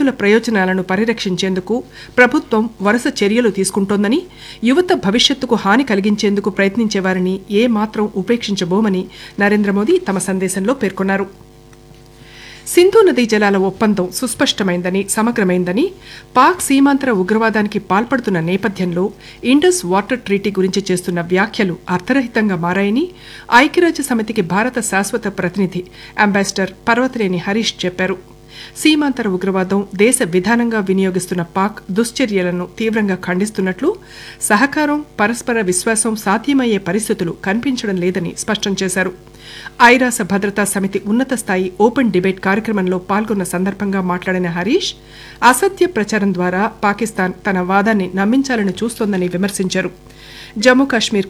విద్యార్థుల ప్రయోజనాలను పరిరక్షించేందుకు ప్రభుత్వం వరుస చర్యలు తీసుకుంటోందని యువత భవిష్యత్తుకు హాని కలిగించేందుకు ప్రయత్నించేవారిని ఏ మాత్రం ఉపేక్షించబోమని నరేంద్ర మోదీ తమ సందేశంలో పేర్కొన్నారు సింధు నదీ జలాల ఒప్పందం సుస్పష్టమైందని సమగ్రమైందని పాక్ సీమాంతర ఉగ్రవాదానికి పాల్పడుతున్న నేపథ్యంలో ఇండస్ వాటర్ ట్రీటీ గురించి చేస్తున్న వ్యాఖ్యలు అర్థరహితంగా మారాయని ఐక్యరాజ్య సమితికి భారత శాశ్వత ప్రతినిధి అంబాసిడర్ పర్వతరేని హరీష్ చెప్పారు సీమాంతర ఉగ్రవాదం దేశ విధానంగా వినియోగిస్తున్న పాక్ దుశ్చర్యలను తీవ్రంగా ఖండిస్తున్నట్లు సహకారం పరస్పర విశ్వాసం సాధ్యమయ్యే పరిస్థితులు కనిపించడం లేదని స్పష్టం చేశారు ఐరాస భద్రతా సమితి ఉన్నత స్థాయి ఓపెన్ డిబేట్ కార్యక్రమంలో పాల్గొన్న సందర్భంగా మాట్లాడిన హరీష్ అసత్య ప్రచారం ద్వారా పాకిస్తాన్ తన వాదాన్ని నమ్మించాలని చూస్తోందని విమర్శించారు జమ్మూ కాశ్మీర్